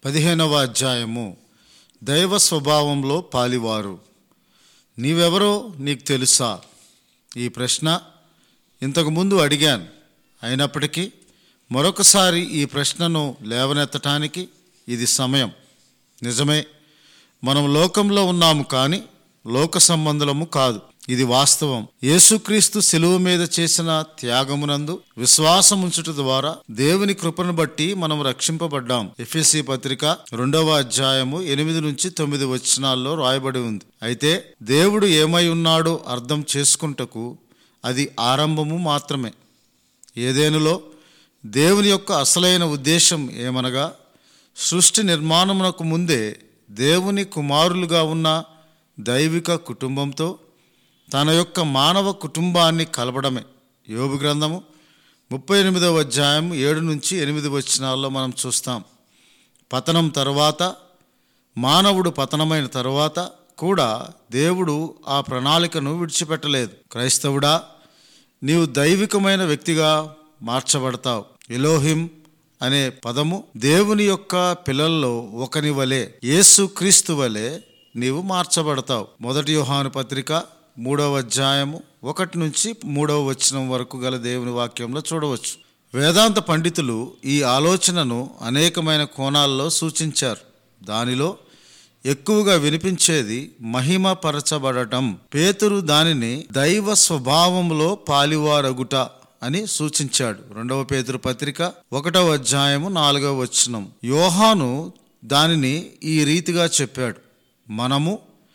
పదిహేనవ అధ్యాయము దైవ స్వభావంలో పాలివారు నీవెవరో నీకు తెలుసా ఈ ప్రశ్న ఇంతకుముందు అడిగాను అయినప్పటికీ మరొకసారి ఈ ప్రశ్నను లేవనెత్తటానికి ఇది సమయం నిజమే మనం లోకంలో ఉన్నాము కానీ లోక సంబంధులము కాదు ఇది వాస్తవం యేసుక్రీస్తు శిలువ మీద చేసిన త్యాగమునందు విశ్వాసం ఉంచుట ద్వారా దేవుని కృపను బట్టి మనం రక్షింపబడ్డాం ఎఫ్ఎస్సి పత్రిక రెండవ అధ్యాయము ఎనిమిది నుంచి తొమ్మిది వచనాల్లో రాయబడి ఉంది అయితే దేవుడు ఏమై ఉన్నాడో అర్థం చేసుకుంటకు అది ఆరంభము మాత్రమే ఏదేనులో దేవుని యొక్క అసలైన ఉద్దేశం ఏమనగా సృష్టి నిర్మాణమునకు ముందే దేవుని కుమారులుగా ఉన్న దైవిక కుటుంబంతో తన యొక్క మానవ కుటుంబాన్ని కలపడమే యోబు గ్రంథము ముప్పై ఎనిమిదవ అధ్యాయం ఏడు నుంచి ఎనిమిది వచనాల్లో మనం చూస్తాం పతనం తరువాత మానవుడు పతనమైన తరువాత కూడా దేవుడు ఆ ప్రణాళికను విడిచిపెట్టలేదు క్రైస్తవుడా నీవు దైవికమైన వ్యక్తిగా మార్చబడతావు ఎలోహిం అనే పదము దేవుని యొక్క పిల్లల్లో ఒకని వలె యేసు క్రీస్తు వలె నీవు మార్చబడతావు మొదటి యోహాను పత్రిక మూడవ అధ్యాయము ఒకటి నుంచి మూడవ వచనం వరకు గల దేవుని వాక్యంలో చూడవచ్చు వేదాంత పండితులు ఈ ఆలోచనను అనేకమైన కోణాల్లో సూచించారు దానిలో ఎక్కువగా వినిపించేది మహిమపరచబడటం పేతురు దానిని దైవ స్వభావంలో పాలివారగుట అని సూచించాడు రెండవ పేతురు పత్రిక ఒకటవ అధ్యాయము నాలుగవ వచనం యోహాను దానిని ఈ రీతిగా చెప్పాడు మనము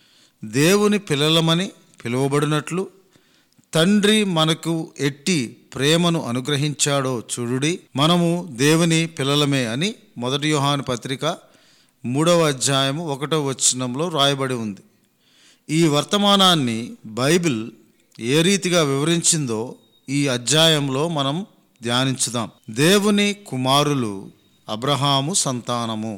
దేవుని పిల్లలమని పిలువబడినట్లు తండ్రి మనకు ఎట్టి ప్రేమను అనుగ్రహించాడో చూడుడి మనము దేవుని పిల్లలమే అని మొదటి యోహాను పత్రిక మూడవ అధ్యాయము ఒకటవ వచనంలో రాయబడి ఉంది ఈ వర్తమానాన్ని బైబిల్ ఏ రీతిగా వివరించిందో ఈ అధ్యాయంలో మనం ధ్యానించుదాం దేవుని కుమారులు అబ్రహాము సంతానము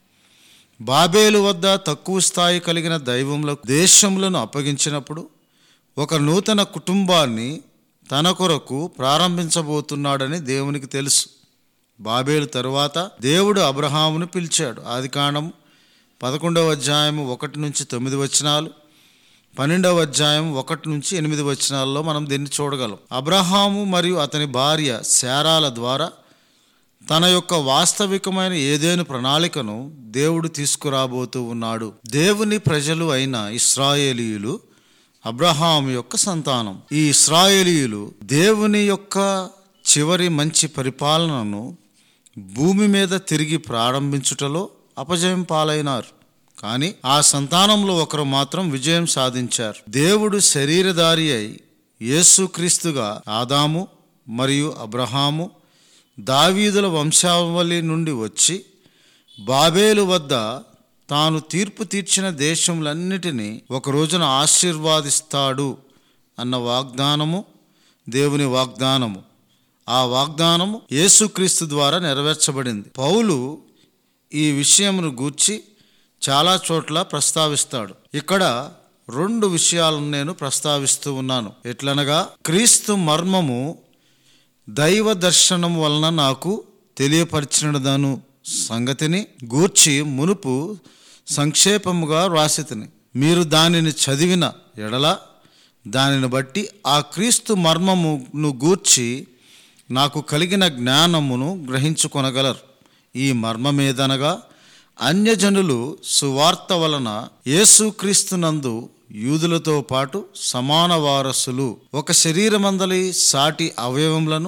బాబేలు వద్ద తక్కువ స్థాయి కలిగిన దైవములకు దేశములను అప్పగించినప్పుడు ఒక నూతన కుటుంబాన్ని తన కొరకు ప్రారంభించబోతున్నాడని దేవునికి తెలుసు బాబేలు తరువాత దేవుడు అబ్రహామును పిలిచాడు ఆది కాండం పదకొండవ అధ్యాయము ఒకటి నుంచి తొమ్మిది వచనాలు పన్నెండవ అధ్యాయం ఒకటి నుంచి ఎనిమిది వచనాల్లో మనం దీన్ని చూడగలం అబ్రహాము మరియు అతని భార్య శారాల ద్వారా తన యొక్క వాస్తవికమైన ఏదేను ప్రణాళికను దేవుడు తీసుకురాబోతూ ఉన్నాడు దేవుని ప్రజలు అయిన ఇస్రాయేలీయులు అబ్రహాం యొక్క సంతానం ఈ ఇస్రాయేలీయులు దేవుని యొక్క చివరి మంచి పరిపాలనను భూమి మీద తిరిగి ప్రారంభించుటలో అపజయం పాలైనారు కానీ ఆ సంతానంలో ఒకరు మాత్రం విజయం సాధించారు దేవుడు శరీరధారి అయి యేసుక్రీస్తుగా ఆదాము మరియు అబ్రహాము దావీదుల వంశావళి నుండి వచ్చి బాబేలు వద్ద తాను తీర్పు తీర్చిన దేశములన్నిటినీ ఒక రోజున ఆశీర్వాదిస్తాడు అన్న వాగ్దానము దేవుని వాగ్దానము ఆ వాగ్దానము యేసుక్రీస్తు ద్వారా నెరవేర్చబడింది పౌలు ఈ విషయమును గూర్చి చాలా చోట్ల ప్రస్తావిస్తాడు ఇక్కడ రెండు విషయాలను నేను ప్రస్తావిస్తూ ఉన్నాను ఎట్లనగా క్రీస్తు మర్మము దైవ దర్శనం వలన నాకు తెలియపరిచినదను సంగతిని గూర్చి మునుపు సంక్షేపముగా వ్రాసితిని మీరు దానిని చదివిన ఎడల దానిని బట్టి ఆ క్రీస్తు మర్మమును గూర్చి నాకు కలిగిన జ్ఞానమును గ్రహించుకొనగలరు ఈ మర్మమేదనగా అన్యజనులు సువార్త వలన యేసుక్రీస్తునందు యూదులతో పాటు సమాన వారసులు ఒక శరీరమందలి సాటి అవయవములను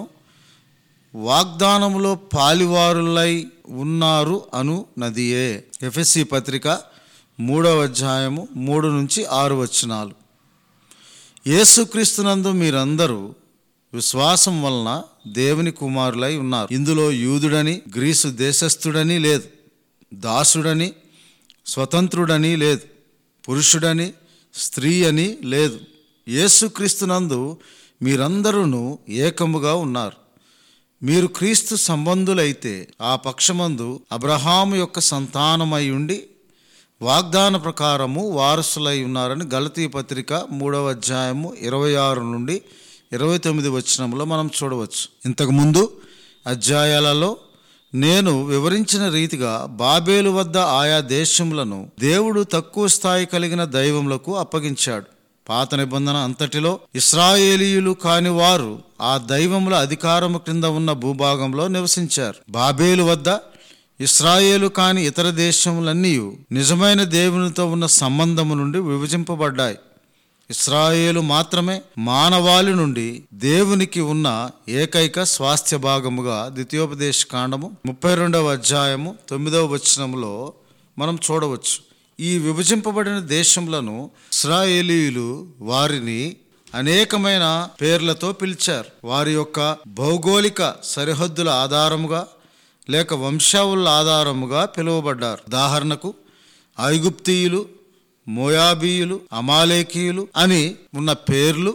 వాగ్దానములో పాలివారులై ఉన్నారు అను నదియే ఎఫ్ఎస్సి పత్రిక మూడవ అధ్యాయము మూడు నుంచి ఆరు వచనాలు యేసుక్రీస్తునందు మీరందరూ విశ్వాసం వలన దేవుని కుమారులై ఉన్నారు ఇందులో యూదుడని గ్రీసు దేశస్థుడని లేదు దాసుడని స్వతంత్రుడని లేదు పురుషుడని స్త్రీ అని లేదు యేసుక్రీస్తునందు మీరందరూ ఏకముగా ఉన్నారు మీరు క్రీస్తు సంబంధులైతే ఆ పక్షమందు అబ్రహాము యొక్క సంతానమై ఉండి వాగ్దాన ప్రకారము వారసులై ఉన్నారని గలతీ పత్రిక మూడవ అధ్యాయము ఇరవై ఆరు నుండి ఇరవై తొమ్మిది వచనంలో మనం చూడవచ్చు ఇంతకుముందు అధ్యాయాలలో నేను వివరించిన రీతిగా బాబేలు వద్ద ఆయా దేశములను దేవుడు తక్కువ స్థాయి కలిగిన దైవములకు అప్పగించాడు పాత నిబంధన అంతటిలో ఇస్రాయేలీయులు కాని వారు ఆ దైవముల అధికారము క్రింద ఉన్న భూభాగంలో నివసించారు బాబేలు వద్ద ఇస్రాయేలు కాని ఇతర దేశములన్నీ నిజమైన దేవునితో ఉన్న సంబంధము నుండి విభజింపబడ్డాయి ఇస్రాయేలు మాత్రమే మానవాళి నుండి దేవునికి ఉన్న ఏకైక స్వాస్థ్య భాగముగా ద్వితీయోపదేశ కాండము ముప్పై రెండవ అధ్యాయము తొమ్మిదవ వచనములో మనం చూడవచ్చు ఈ విభజింపబడిన దేశములను ఇస్రాయేలీయులు వారిని అనేకమైన పేర్లతో పిలిచారు వారి యొక్క భౌగోళిక సరిహద్దుల ఆధారముగా లేక వంశావుల ఆధారముగా పిలువబడ్డారు ఉదాహరణకు ఐగుప్తీయులు మోయాబీయులు అమాలేకీయులు అని ఉన్న పేర్లు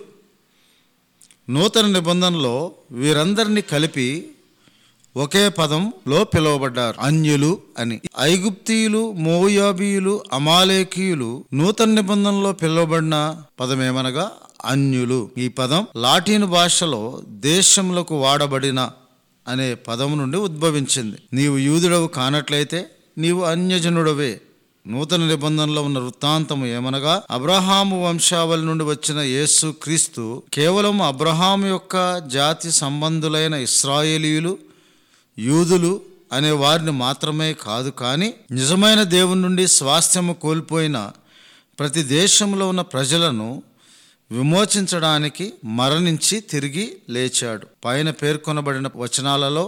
నూతన నిబంధనలో వీరందరినీ కలిపి ఒకే పదంలో పిలువబడ్డారు అన్యులు అని ఐగుప్తీయులు మోయాబీయులు అమాలేకీయులు నూతన నిబంధనలో పిలువబడిన పదమేమనగా అన్యులు ఈ పదం లాటిన్ భాషలో దేశములకు వాడబడిన అనే పదం నుండి ఉద్భవించింది నీవు యూదుడవు కానట్లయితే నీవు అన్యజనుడవే నూతన నిబంధనలో ఉన్న వృత్తాంతము ఏమనగా అబ్రహాము వంశావళి నుండి వచ్చిన యేసు క్రీస్తు కేవలం అబ్రహాము యొక్క జాతి సంబంధులైన ఇస్రాయేలీయులు యూదులు అనే వారిని మాత్రమే కాదు కానీ నిజమైన దేవుని నుండి స్వాస్థ్యము కోల్పోయిన ప్రతి దేశంలో ఉన్న ప్రజలను విమోచించడానికి మరణించి తిరిగి లేచాడు పైన పేర్కొనబడిన వచనాలలో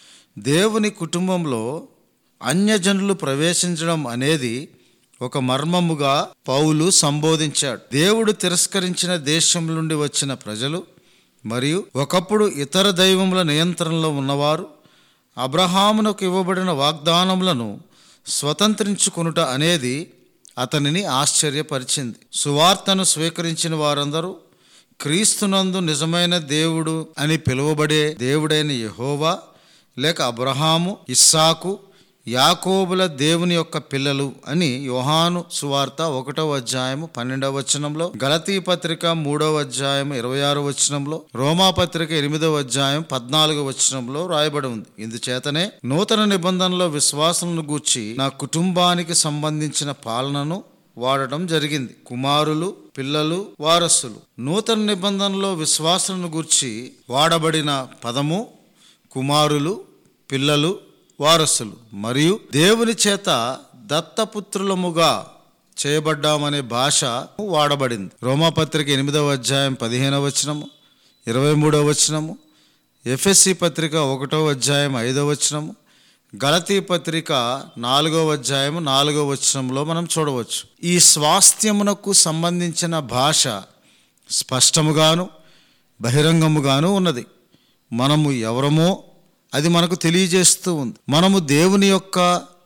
దేవుని కుటుంబంలో అన్యజనులు ప్రవేశించడం అనేది ఒక మర్మముగా పౌలు సంబోధించాడు దేవుడు తిరస్కరించిన దేశం నుండి వచ్చిన ప్రజలు మరియు ఒకప్పుడు ఇతర దైవముల నియంత్రణలో ఉన్నవారు అబ్రహామునకు ఇవ్వబడిన వాగ్దానములను స్వతంత్రించుకొనుట అనేది అతనిని ఆశ్చర్యపరిచింది సువార్తను స్వీకరించిన వారందరూ క్రీస్తునందు నిజమైన దేవుడు అని పిలువబడే దేవుడైన యెహోవా లేక అబ్రహాము ఇస్సాకు యాకోబుల దేవుని యొక్క పిల్లలు అని యోహాను సువార్త ఒకటవ అధ్యాయము పన్నెండవ వచనంలో గలతీ పత్రిక మూడవ అధ్యాయం ఇరవై ఆరో వచనంలో రోమా పత్రిక ఎనిమిదవ అధ్యాయం పద్నాలుగవ వచనంలో రాయబడి ఉంది ఇందుచేతనే నూతన నిబంధనలో విశ్వాసమును గూర్చి నా కుటుంబానికి సంబంధించిన పాలనను వాడటం జరిగింది కుమారులు పిల్లలు వారసులు నూతన నిబంధనలో విశ్వాసమును గూర్చి వాడబడిన పదము కుమారులు పిల్లలు వారసులు మరియు దేవుని చేత దత్తపుత్రులముగా చేయబడ్డామనే భాష వాడబడింది రోమాపత్రిక ఎనిమిదవ అధ్యాయం పదిహేనవ వచనము ఇరవై మూడవ వచనము ఎఫ్ఎస్సి పత్రిక ఒకటవ అధ్యాయం ఐదవ వచనము గలతీ పత్రిక నాలుగవ అధ్యాయం నాలుగవ వచనంలో మనం చూడవచ్చు ఈ స్వాస్థ్యమునకు సంబంధించిన భాష స్పష్టముగాను బహిరంగముగాను ఉన్నది మనము ఎవరమో అది మనకు తెలియజేస్తూ ఉంది మనము దేవుని యొక్క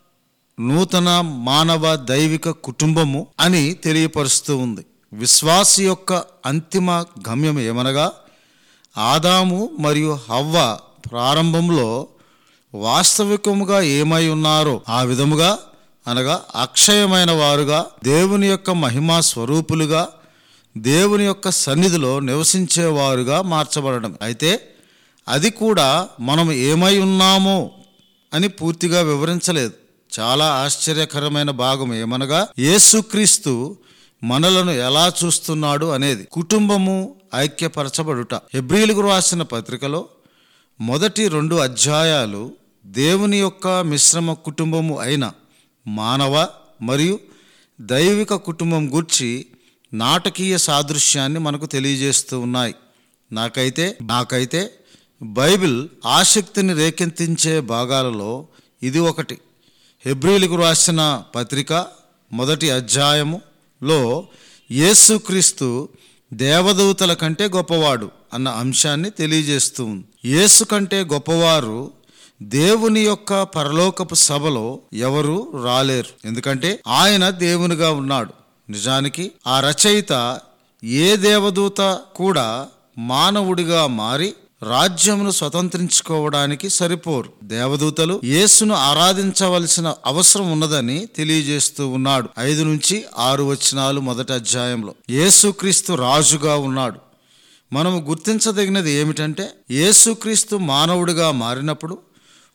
నూతన మానవ దైవిక కుటుంబము అని తెలియపరుస్తూ ఉంది విశ్వాసి యొక్క అంతిమ గమ్యం ఏమనగా ఆదాము మరియు హవ్వ ప్రారంభంలో వాస్తవికముగా ఏమై ఉన్నారో ఆ విధముగా అనగా అక్షయమైన వారుగా దేవుని యొక్క మహిమా స్వరూపులుగా దేవుని యొక్క సన్నిధిలో నివసించేవారుగా మార్చబడడం అయితే అది కూడా మనం ఏమై ఉన్నామో అని పూర్తిగా వివరించలేదు చాలా ఆశ్చర్యకరమైన భాగం ఏమనగా యేసుక్రీస్తు మనలను ఎలా చూస్తున్నాడు అనేది కుటుంబము ఐక్యపరచబడుట హెబ్రిలకు రాసిన పత్రికలో మొదటి రెండు అధ్యాయాలు దేవుని యొక్క మిశ్రమ కుటుంబము అయిన మానవ మరియు దైవిక కుటుంబం గూర్చి నాటకీయ సాదృశ్యాన్ని మనకు తెలియజేస్తూ ఉన్నాయి నాకైతే నాకైతే బైబిల్ ఆసక్తిని రేకెత్తించే భాగాలలో ఇది ఒకటి హెబ్రిలకు రాసిన పత్రిక మొదటి అధ్యాయములో యేసుక్రీస్తు దేవదూతల కంటే గొప్పవాడు అన్న అంశాన్ని తెలియజేస్తూ ఉంది యేసు కంటే గొప్పవారు దేవుని యొక్క పరలోకపు సభలో ఎవరు రాలేరు ఎందుకంటే ఆయన దేవునిగా ఉన్నాడు నిజానికి ఆ రచయిత ఏ దేవదూత కూడా మానవుడిగా మారి రాజ్యమును స్వతంత్రించుకోవడానికి సరిపోరు దేవదూతలు యేసును ఆరాధించవలసిన అవసరం ఉన్నదని తెలియజేస్తూ ఉన్నాడు ఐదు నుంచి ఆరు వచనాలు మొదటి అధ్యాయంలో యేసుక్రీస్తు రాజుగా ఉన్నాడు మనము గుర్తించదగినది ఏమిటంటే యేసుక్రీస్తు మానవుడిగా మారినప్పుడు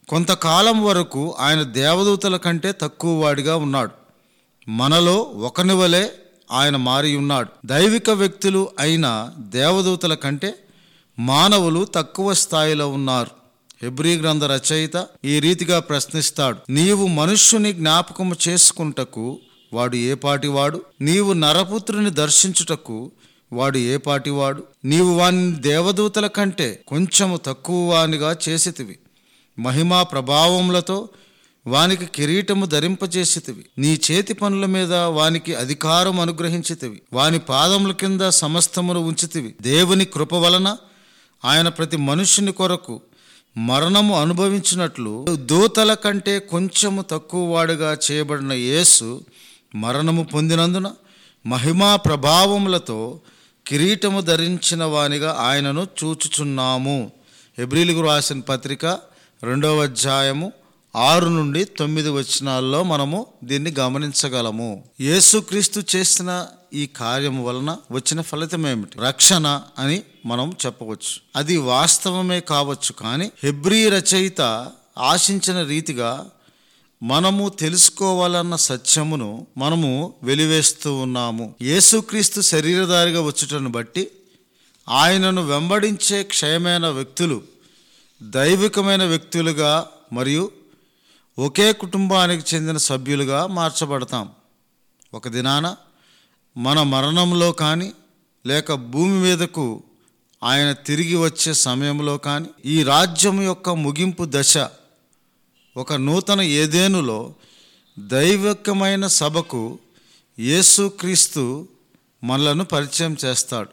కొంతకాలం వరకు ఆయన దేవదూతల కంటే తక్కువ వాడిగా ఉన్నాడు మనలో ఒకని వలె ఆయన మారి ఉన్నాడు దైవిక వ్యక్తులు అయిన దేవదూతల కంటే మానవులు తక్కువ స్థాయిలో ఉన్నారు హెబ్రీ గ్రంథ రచయిత ఈ రీతిగా ప్రశ్నిస్తాడు నీవు మనుష్యుని జ్ఞాపకము చేసుకుంటకు వాడు ఏ పాటివాడు నీవు నరపుత్రుని దర్శించుటకు వాడు ఏ పాటివాడు నీవు వాని దేవదూతల కంటే కొంచెము తక్కువ వానిగా చేసితివి మహిమా ప్రభావములతో వానికి కిరీటము ధరింపజేసితివి నీ చేతి పనుల మీద వానికి అధికారం అనుగ్రహించితివి వాని పాదముల కింద సమస్తమును ఉంచితివి దేవుని కృప వలన ఆయన ప్రతి మనుష్యుని కొరకు మరణము అనుభవించినట్లు దూతల కంటే కొంచెము తక్కువ వాడుగా చేయబడిన యేసు మరణము పొందినందున మహిమా ప్రభావములతో కిరీటము ధరించిన వానిగా ఆయనను చూచుచున్నాము ఎబ్రిలుగు రాసిన పత్రిక రెండవ అధ్యాయము ఆరు నుండి తొమ్మిది వచనాల్లో మనము దీన్ని గమనించగలము యేసుక్రీస్తు చేసిన ఈ కార్యము వలన వచ్చిన ఫలితం ఏమిటి రక్షణ అని మనం చెప్పవచ్చు అది వాస్తవమే కావచ్చు కానీ హెబ్రీ రచయిత ఆశించిన రీతిగా మనము తెలుసుకోవాలన్న సత్యమును మనము వెలివేస్తూ ఉన్నాము యేసుక్రీస్తు శరీరధారిగా వచ్చుటను బట్టి ఆయనను వెంబడించే క్షయమైన వ్యక్తులు దైవికమైన వ్యక్తులుగా మరియు ఒకే కుటుంబానికి చెందిన సభ్యులుగా మార్చబడతాం ఒక దినాన మన మరణంలో కానీ లేక భూమి మీదకు ఆయన తిరిగి వచ్చే సమయంలో కానీ ఈ రాజ్యం యొక్క ముగింపు దశ ఒక నూతన ఏదేనులో దైవికమైన సభకు యేసుక్రీస్తు మనలను పరిచయం చేస్తాడు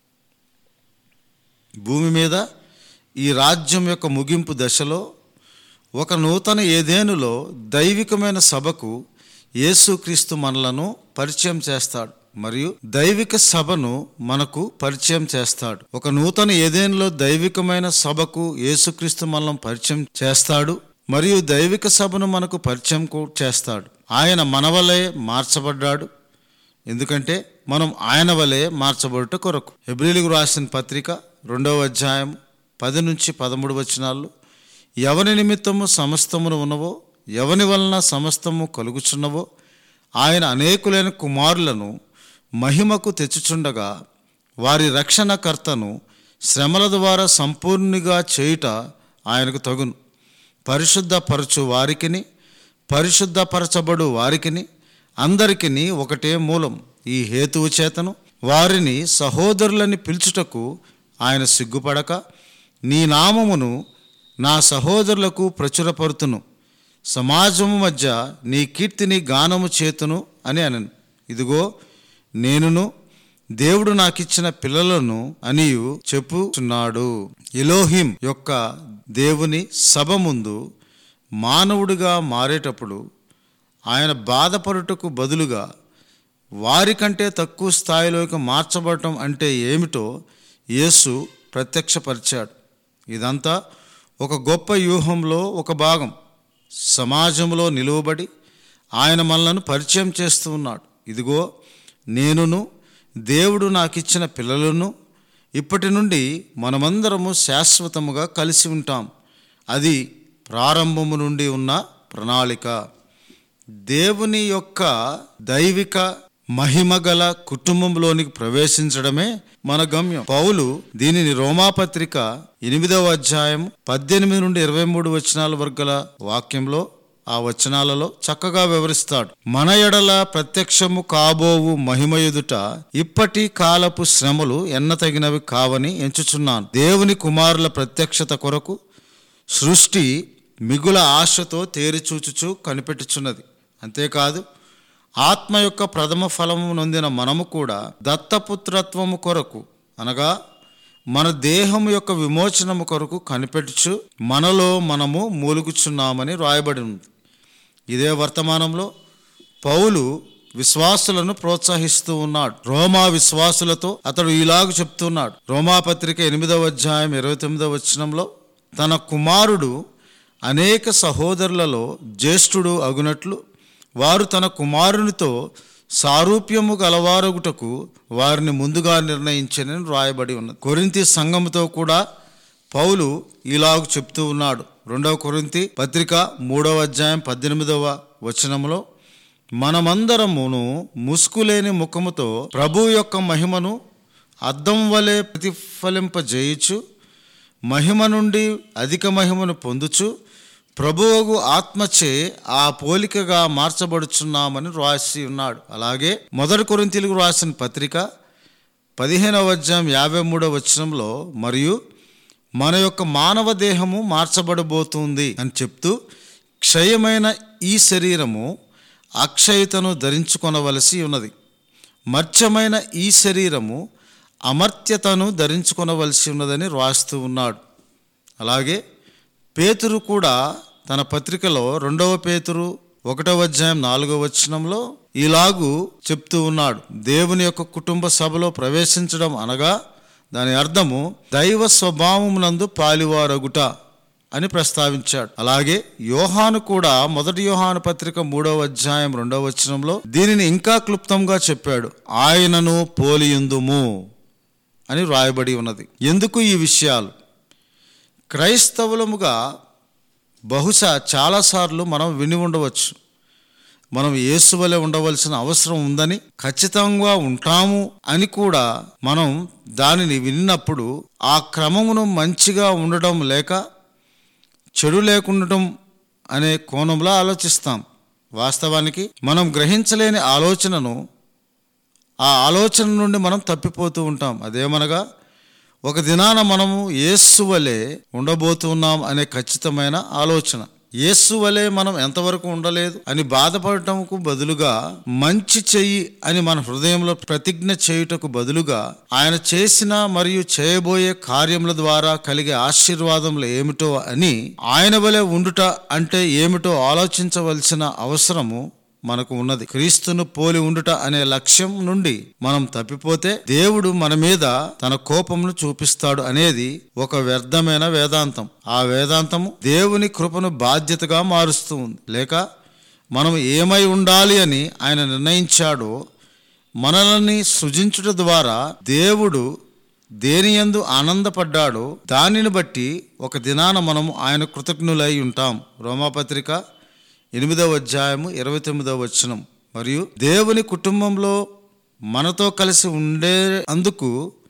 భూమి మీద ఈ రాజ్యం యొక్క ముగింపు దశలో ఒక నూతన ఏదేనులో దైవికమైన సభకు యేసుక్రీస్తు మనలను పరిచయం చేస్తాడు మరియు దైవిక సభను మనకు పరిచయం చేస్తాడు ఒక నూతన ఏదేనులో దైవికమైన సభకు యేసుక్రీస్తు మనల్ని పరిచయం చేస్తాడు మరియు దైవిక సభను మనకు పరిచయం కూ- చేస్తాడు ఆయన మన వలె మార్చబడ్డాడు ఎందుకంటే మనం ఆయన వలె మార్చబడుట కొరకు హెబ్రిలకు రాసిన పత్రిక రెండవ అధ్యాయం పది నుంచి పదమూడు వచనాలు ఎవని నిమిత్తము సమస్తమును ఉన్నవో ఎవని వలన సమస్తము కలుగుచున్నవో ఆయన అనేకులైన కుమారులను మహిమకు తెచ్చుచుండగా వారి రక్షణకర్తను శ్రమల ద్వారా సంపూర్ణిగా చేయుట ఆయనకు తగును పరిశుద్ధపరచు వారికిని పరిశుద్ధపరచబడు వారికిని అందరికిని ఒకటే మూలం ఈ హేతువు చేతను వారిని సహోదరులని పిలుచుటకు ఆయన సిగ్గుపడక నీ నామమును నా సహోదరులకు ప్రచురపరుతును సమాజము మధ్య నీ కీర్తిని గానము చేతును అని అనను ఇదిగో నేనును దేవుడు నాకిచ్చిన పిల్లలను అనియు చెప్పుచున్నాడు ఎలోహిం యొక్క దేవుని సభ ముందు మానవుడిగా మారేటప్పుడు ఆయన బాధపడుటకు బదులుగా వారికంటే తక్కువ స్థాయిలోకి మార్చబడటం అంటే ఏమిటో యేసు ప్రత్యక్షపరిచాడు ఇదంతా ఒక గొప్ప వ్యూహంలో ఒక భాగం సమాజంలో నిలువబడి ఆయన మనలను పరిచయం చేస్తూ ఉన్నాడు ఇదిగో నేనును దేవుడు నాకిచ్చిన పిల్లలను ఇప్పటి నుండి మనమందరము శాశ్వతముగా కలిసి ఉంటాం అది ప్రారంభము నుండి ఉన్న ప్రణాళిక దేవుని యొక్క దైవిక మహిమగల కుటుంబంలోనికి ప్రవేశించడమే మన గమ్యం పౌలు దీనిని రోమాపత్రిక ఎనిమిదవ అధ్యాయం పద్దెనిమిది నుండి ఇరవై మూడు వచనాల వర్గల వాక్యంలో ఆ వచనాలలో చక్కగా వివరిస్తాడు మన ఎడల ప్రత్యక్షము కాబోవు మహిమ ఎదుట ఇప్పటి కాలపు శ్రమలు ఎన్నతగినవి కావని ఎంచుచున్నాను దేవుని కుమారుల ప్రత్యక్షత కొరకు సృష్టి మిగుల ఆశతో తేరిచూచుచు కనిపెట్టుచున్నది అంతేకాదు ఆత్మ యొక్క ప్రథమ ఫలము నొందిన మనము కూడా దత్తపుత్రత్వము కొరకు అనగా మన దేహము యొక్క విమోచనము కొరకు కనిపెట్టుచు మనలో మనము మూలుగుచున్నామని రాయబడి ఉంది ఇదే వర్తమానంలో పౌలు విశ్వాసులను ప్రోత్సహిస్తూ ఉన్నాడు రోమా విశ్వాసులతో అతడు ఇలాగ చెప్తున్నాడు రోమా పత్రిక ఎనిమిదవ అధ్యాయం ఇరవై తొమ్మిదవ వచనంలో తన కుమారుడు అనేక సహోదరులలో జ్యేష్ఠుడు అగునట్లు వారు తన కుమారునితో సారూప్యము గలవారగుటకు వారిని ముందుగా నిర్ణయించనని రాయబడి ఉన్నది కొరింతి సంఘముతో కూడా పౌలు ఇలాగు చెప్తూ ఉన్నాడు రెండవ కొరింతి పత్రిక మూడవ అధ్యాయం పద్దెనిమిదవ వచనంలో మనమందరమును ముసుకులేని ముఖముతో ప్రభు యొక్క మహిమను అద్దం వలె ప్రతిఫలింపజేయుచు మహిమ నుండి అధిక మహిమను పొందుచు ప్రభువుగు ఆత్మచే ఆ పోలికగా మార్చబడుచున్నామని రాసి ఉన్నాడు అలాగే మొదటి కొరింతీలకు రాసిన పత్రిక పదిహేనవ అధ్యాయం యాభై మూడవ వచనంలో మరియు మన యొక్క మానవ దేహము మార్చబడబోతుంది అని చెప్తూ క్షయమైన ఈ శరీరము అక్షయతను ధరించుకొనవలసి ఉన్నది మర్చమైన ఈ శరీరము అమర్త్యతను ధరించుకొనవలసి ఉన్నదని రాస్తూ ఉన్నాడు అలాగే పేతురు కూడా తన పత్రికలో రెండవ పేతురు ఒకటవ అధ్యాయం నాలుగవ వచనంలో ఇలాగు చెప్తూ ఉన్నాడు దేవుని యొక్క కుటుంబ సభలో ప్రవేశించడం అనగా దాని అర్థము దైవ స్వభావమునందు పాలివారగుట అని ప్రస్తావించాడు అలాగే యోహాను కూడా మొదటి యోహాను పత్రిక మూడవ అధ్యాయం రెండవ వచనంలో దీనిని ఇంకా క్లుప్తంగా చెప్పాడు ఆయనను పోలియుందుము అని వ్రాయబడి ఉన్నది ఎందుకు ఈ విషయాలు క్రైస్తవులముగా బహుశా చాలాసార్లు మనం విని ఉండవచ్చు మనం యేసు వలె ఉండవలసిన అవసరం ఉందని ఖచ్చితంగా ఉంటాము అని కూడా మనం దానిని విన్నప్పుడు ఆ క్రమమును మంచిగా ఉండడం లేక చెడు లేకుండటం అనే కోణంలో ఆలోచిస్తాం వాస్తవానికి మనం గ్రహించలేని ఆలోచనను ఆ ఆలోచన నుండి మనం తప్పిపోతూ ఉంటాం అదేమనగా ఒక దినాన మనము యేసు వలె ఉండబోతున్నాం అనే ఖచ్చితమైన ఆలోచన యేసు వలె మనం ఎంతవరకు ఉండలేదు అని బాధపడటంకు బదులుగా మంచి చెయ్యి అని మన హృదయంలో ప్రతిజ్ఞ చేయుటకు బదులుగా ఆయన చేసిన మరియు చేయబోయే కార్యముల ద్వారా కలిగే ఆశీర్వాదములు ఏమిటో అని ఆయన వలె ఉండుట అంటే ఏమిటో ఆలోచించవలసిన అవసరము మనకు ఉన్నది క్రీస్తును పోలి ఉండుట అనే లక్ష్యం నుండి మనం తప్పిపోతే దేవుడు మన మీద తన కోపమును చూపిస్తాడు అనేది ఒక వ్యర్థమైన వేదాంతం ఆ వేదాంతము దేవుని కృపను బాధ్యతగా మారుస్తూ ఉంది లేక మనం ఏమై ఉండాలి అని ఆయన నిర్ణయించాడో మనల్ని సృజించుట ద్వారా దేవుడు దేని యందు ఆనందపడ్డాడో దానిని బట్టి ఒక దినాన మనము ఆయన కృతజ్ఞులై ఉంటాం రోమాపత్రిక ఎనిమిదవ అధ్యాయము ఇరవై తొమ్మిదవ వచనం మరియు దేవుని కుటుంబంలో మనతో కలిసి ఉండే అందుకు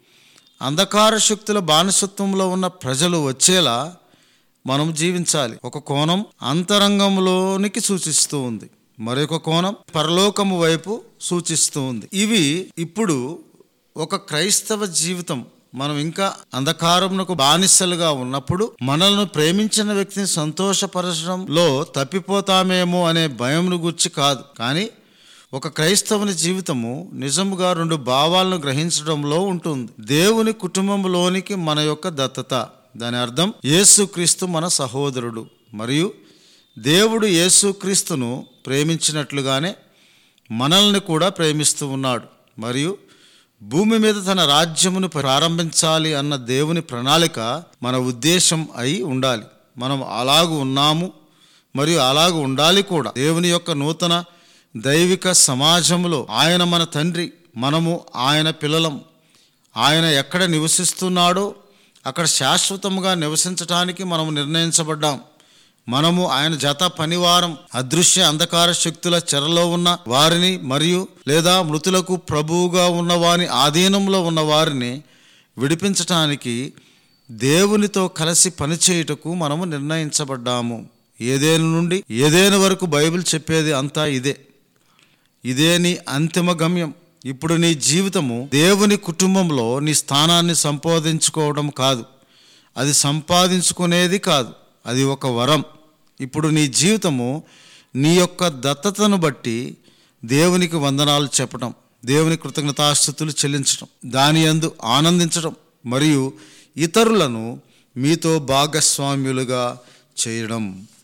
అంధకార శక్తుల బానిసత్వంలో ఉన్న ప్రజలు వచ్చేలా మనం జీవించాలి ఒక కోణం అంతరంగంలోనికి సూచిస్తూ ఉంది మరొక కోణం పరలోకము వైపు సూచిస్తూ ఉంది ఇవి ఇప్పుడు ఒక క్రైస్తవ జీవితం మనం ఇంకా అంధకారమునకు బానిసలుగా ఉన్నప్పుడు మనల్ని ప్రేమించిన వ్యక్తిని సంతోషపరచడంలో తప్పిపోతామేమో అనే భయంను గుర్చి కాదు కానీ ఒక క్రైస్తవుని జీవితము నిజముగా రెండు భావాలను గ్రహించడంలో ఉంటుంది దేవుని కుటుంబంలోనికి మన యొక్క దత్తత దాని అర్థం యేసుక్రీస్తు మన సహోదరుడు మరియు దేవుడు యేసుక్రీస్తును ప్రేమించినట్లుగానే మనల్ని కూడా ప్రేమిస్తూ ఉన్నాడు మరియు భూమి మీద తన రాజ్యమును ప్రారంభించాలి అన్న దేవుని ప్రణాళిక మన ఉద్దేశం అయి ఉండాలి మనం అలాగు ఉన్నాము మరియు అలాగు ఉండాలి కూడా దేవుని యొక్క నూతన దైవిక సమాజంలో ఆయన మన తండ్రి మనము ఆయన పిల్లలం ఆయన ఎక్కడ నివసిస్తున్నాడో అక్కడ శాశ్వతంగా నివసించటానికి మనము నిర్ణయించబడ్డాం మనము ఆయన జత పనివారం అదృశ్య అంధకార శక్తుల చెరలో ఉన్న వారిని మరియు లేదా మృతులకు ప్రభువుగా ఉన్న వారి ఆధీనంలో ఉన్న వారిని విడిపించటానికి దేవునితో కలిసి పనిచేయుటకు మనము నిర్ణయించబడ్డాము ఏదేను నుండి ఏదేను వరకు బైబిల్ చెప్పేది అంతా ఇదే ఇదే నీ అంతిమ గమ్యం ఇప్పుడు నీ జీవితము దేవుని కుటుంబంలో నీ స్థానాన్ని సంపాదించుకోవడం కాదు అది సంపాదించుకునేది కాదు అది ఒక వరం ఇప్పుడు నీ జీవితము నీ యొక్క దత్తతను బట్టి దేవునికి వందనాలు చెప్పడం దేవుని కృతజ్ఞతాస్థుతులు చెల్లించడం దాని యందు ఆనందించడం మరియు ఇతరులను మీతో భాగస్వామ్యులుగా చేయడం